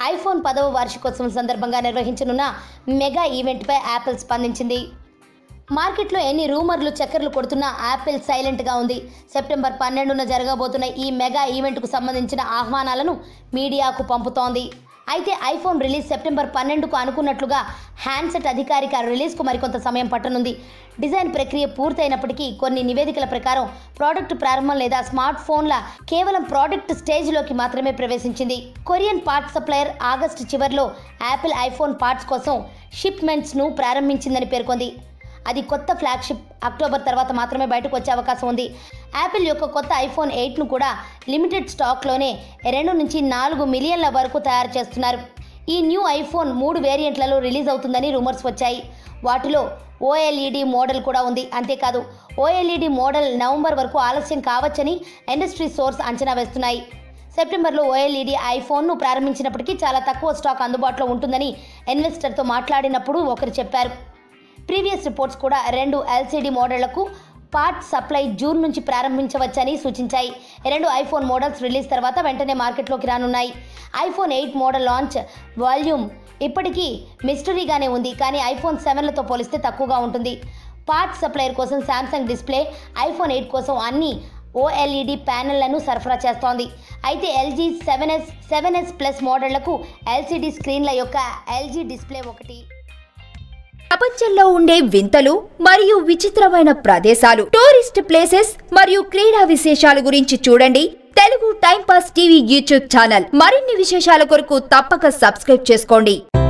iPhone పదవ వార్షికోత్సవం సందర్భంగా నిర్వహించనున్న మెగా ఈవెంట్పై యాపిల్ స్పందించింది మార్కెట్లో ఎన్ని రూమర్లు చక్కర్లు కొడుతున్నా యాపిల్ సైలెంట్గా ఉంది సెప్టెంబర్ పన్నెండున జరగబోతున్న ఈ మెగా ఈవెంట్కు సంబంధించిన ఆహ్వానాలను మీడియాకు పంపుతోంది అయితే ఐఫోన్ రిలీజ్ సెప్టెంబర్ పన్నెండుకు అనుకున్నట్లుగా హ్యాండ్సెట్ అధికారిక రిలీజ్కు మరికొంత సమయం పట్టనుంది డిజైన్ ప్రక్రియ పూర్తయినప్పటికీ కొన్ని నివేదికల ప్రకారం ప్రోడక్ట్ ప్రారంభం లేదా స్మార్ట్ ఫోన్ల కేవలం ప్రోడక్ట్ స్టేజ్లోకి మాత్రమే ప్రవేశించింది కొరియన్ పార్ట్ సప్లయర్ ఆగస్టు చివరిలో యాపిల్ ఐఫోన్ పార్ట్స్ కోసం షిప్మెంట్స్ను ప్రారంభించిందని పేర్కొంది అది కొత్త ఫ్లాగ్షిప్ అక్టోబర్ తర్వాత మాత్రమే బయటకు వచ్చే అవకాశం ఉంది యాపిల్ యొక్క కొత్త ఐఫోన్ ఎయిట్ను కూడా లిమిటెడ్ స్టాక్లోనే రెండు నుంచి నాలుగు మిలియన్ల వరకు తయారు చేస్తున్నారు ఈ న్యూ ఐఫోన్ మూడు వేరియంట్లలో రిలీజ్ అవుతుందని రూమర్స్ వచ్చాయి వాటిలో ఓఎల్ఈడి మోడల్ కూడా ఉంది అంతేకాదు ఓఎల్ఈడి మోడల్ నవంబర్ వరకు ఆలస్యం కావచ్చని ఇండస్ట్రీ సోర్స్ అంచనా వేస్తున్నాయి సెప్టెంబర్లో ఓఎల్ఈడి ఐఫోన్ను ప్రారంభించినప్పటికీ చాలా తక్కువ స్టాక్ అందుబాటులో ఉంటుందని ఇన్వెస్టర్తో మాట్లాడినప్పుడు ఒకరు చెప్పారు ప్రీవియస్ రిపోర్ట్స్ కూడా రెండు ఎల్సీడీ మోడళ్లకు పార్ట్ సప్లై జూన్ నుంచి ప్రారంభించవచ్చని సూచించాయి రెండు ఐఫోన్ మోడల్స్ రిలీజ్ తర్వాత వెంటనే మార్కెట్లోకి రానున్నాయి iPhone eight model launch volume ఇప్పటికీ మిస్టరీగానే ఉంది కానీ ఐఫోన్ సెవెన్లతో పోలిస్తే తక్కువగా ఉంటుంది పార్ట్ సప్లైర్ కోసం శాంసంగ్ డిస్ప్లే ఐఫోన్ ఎయిట్ కోసం అన్ని ఓఎల్ఈడి ప్యానెళ్లను సరఫరా చేస్తోంది అయితే LG seven S seven S plus మోడళ్లకు ఎల్సీడీ స్క్రీన్ల యొక్క ఎల్జీ డిస్ప్లే ఒకటి ప్రపంచంలో ఉండే వింతలు మరియు విచిత్రమైన ప్రదేశాలు టూరిస్ట్ ప్లేసెస్ మరియు క్రీడా విశేషాల గురించి చూడండి Telugu time pass TV YouTube channel మరిన్ని విశేషాల కొరకు తప్పక సబ్స్క్రైబ్ చేసుకోండి